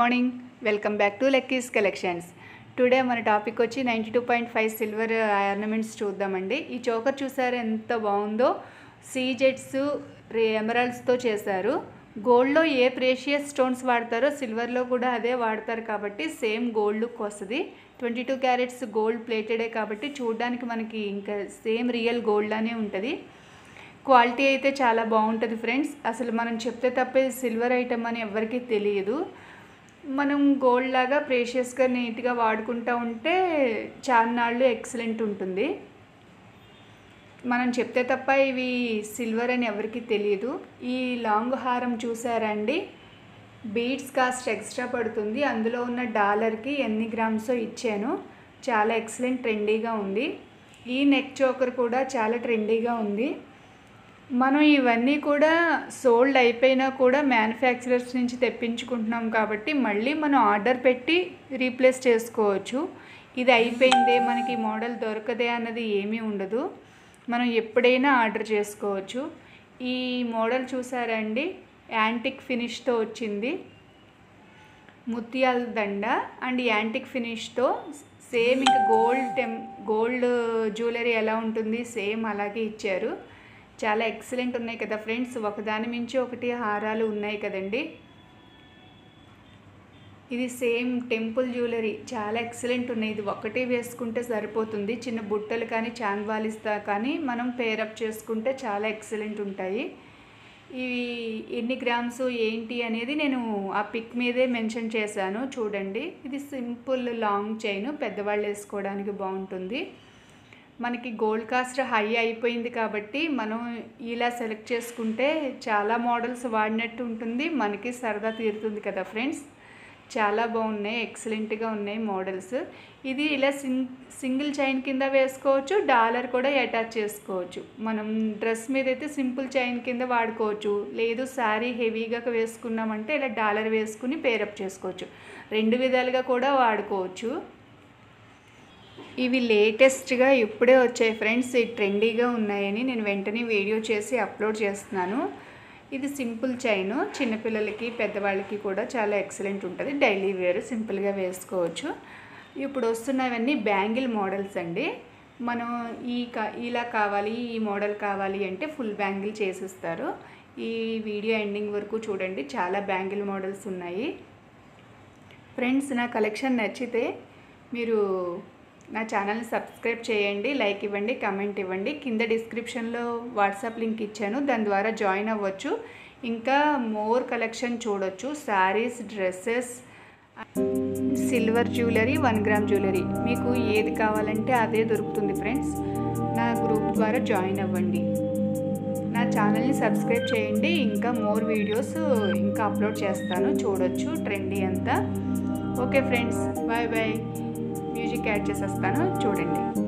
morning welcome back to Lucky's collections today మన topic వచ్చి ninety two point five silver ornaments చూద్దామండి ఈ choker చూసారు ఎంత బాగుందో సీజెట్స్ ఎమరాల్డ్స్తో చేశారు గోల్డ్లో ఏ ప్రేషియస్ స్టోన్స్ వాడతారో సిల్వర్లో కూడా అదే వాడతారు కాబట్టి సేమ్ గోల్డ్ లుక్ వస్తుంది ట్వంటీ టూ క్యారెట్స్ గోల్డ్ ప్లేటెడే కాబట్టి చూడడానికి మనకి ఇంకా సేమ్ రియల్ గోల్డ్ అనే ఉంటుంది క్వాలిటీ అయితే చాలా బాగుంటుంది ఫ్రెండ్స్ అసలు మనం చెప్తే తప్పే సిల్వర్ ఐటమ్ అని ఎవరికీ తెలియదు మనం గోల్డ్ లాగా ప్రేషియస్గా నీట్గా వాడుకుంటూ ఉంటే చాలా నాళ్ళు ఎక్సలెంట్ ఉంటుంది మనం చెప్తే తప్ప ఇవి సిల్వర్ అని ఎవరికి తెలియదు ఈ లాంగ్ హారం చూసారండి బీడ్స్ కాస్ట్ ఎక్స్ట్రా పడుతుంది అందులో ఉన్న డాలర్కి ఎన్ని గ్రామ్సో ఇచ్చాను చాలా ఎక్సలెంట్ ట్రెండీగా ఉంది ఈ నెక్ చోకర్ కూడా చాలా ట్రెండీగా ఉంది మనం ఇవన్నీ కూడా సోల్డ్ అయిపోయినా కూడా మ్యానుఫ్యాక్చరర్స్ నుంచి తెప్పించుకుంటున్నాం కాబట్టి మళ్ళీ మనం ఆర్డర్ పెట్టి రీప్లేస్ చేసుకోవచ్చు ఇది అయిపోయిందే మనకి మోడల్ దొరకదే అన్నది ఏమీ ఉండదు మనం ఎప్పుడైనా ఆర్డర్ చేసుకోవచ్చు ఈ మోడల్ చూసారండి యాంటిక్ ఫినిష్తో వచ్చింది ముత్యాల దండ అండ్ యాంటిక్ ఫినిష్తో సేమ్ ఇంకా గోల్డ్ టెం గోల్డ్ జ్యువెలరీ ఎలా ఉంటుంది సేమ్ అలాగే ఇచ్చారు చాలా ఎక్సలెంట్ ఉన్నాయి కదా ఫ్రెండ్స్ ఒకదాని మించి ఒకటి హారాలు ఉన్నాయి కదండి ఇది సేమ్ టెంపుల్ జ్యువెలరీ చాలా ఎక్సలెంట్ ఉన్నాయి ఇది ఒక్కటే వేసుకుంటే సరిపోతుంది చిన్న బుట్టలు కానీ చాన్వాలిస్తా కానీ మనం పేరప్ చేసుకుంటే చాలా ఎక్సలెంట్ ఉంటాయి ఇవి ఎన్ని గ్రామ్స్ ఏంటి అనేది నేను ఆ పిక్ మీదే మెన్షన్ చేశాను చూడండి ఇది సింపుల్ లాంగ్ చైన్ పెద్దవాళ్ళు వేసుకోవడానికి బాగుంటుంది మనకి గోల్డ్ కాస్ట్ హై అయిపోయింది కాబట్టి మనం ఇలా సెలెక్ట్ చేసుకుంటే చాలా మోడల్స్ వాడినట్టు ఉంటుంది మనకి సరదా తీరుతుంది కదా ఫ్రెండ్స్ చాలా బాగున్నాయి ఎక్సలెంట్గా ఉన్నాయి మోడల్స్ ఇది ఇలా సింగ్ సింగిల్ చైన్ కింద వేసుకోవచ్చు డాలర్ కూడా అటాచ్ చేసుకోవచ్చు మనం డ్రెస్ మీద అయితే సింపుల్ చైన్ కింద వాడుకోవచ్చు లేదు శారీ హెవీగా వేసుకున్నామంటే ఇలా డాలర్ వేసుకుని పేరప్ చేసుకోవచ్చు రెండు విధాలుగా కూడా వాడుకోవచ్చు ఇవి లేటెస్ట్గా ఇప్పుడే వచ్చాయి ఫ్రెండ్స్ ఈ ట్రెండీగా ఉన్నాయని నేను వెంటనే వీడియో చేసి అప్లోడ్ చేస్తున్నాను ఇది సింపుల్ చైన్ చిన్నపిల్లలకి పెద్దవాళ్ళకి కూడా చాలా ఎక్సలెంట్ ఉంటుంది డైలీ వేర్ సింపుల్గా వేసుకోవచ్చు ఇప్పుడు వస్తున్నవన్నీ బ్యాంగిల్ మోడల్స్ అండి మనం ఈ కా ఇలా కావాలి ఈ మోడల్ కావాలి అంటే ఫుల్ బ్యాంగిల్ చేసిస్తారు ఈ వీడియో ఎండింగ్ వరకు చూడండి చాలా బ్యాంగిల్ మోడల్స్ ఉన్నాయి ఫ్రెండ్స్ నా కలెక్షన్ నచ్చితే మీరు నా ఛానల్ని సబ్స్క్రైబ్ చేయండి లైక్ ఇవ్వండి కమెంట్ ఇవ్వండి కింద డిస్క్రిప్షన్లో వాట్సాప్ లింక్ ఇచ్చాను దాని ద్వారా జాయిన్ అవ్వచ్చు ఇంకా మోర్ కలెక్షన్ చూడొచ్చు saris dresses silver jewellery one gram jewellery మీకు ఏది కావాలంటే అదే దొరుకుతుంది ఫ్రెండ్స్ నా గ్రూప్ ద్వారా జాయిన్ అవ్వండి నా ఛానల్ని సబ్స్క్రైబ్ చేయండి ఇంకా మోర్ వీడియోస్ ఇంకా అప్లోడ్ చేస్తాను చూడొచ్చు ట్రెండీ అంతా okay friends bye bye music add చేసేస్తాను చూడండి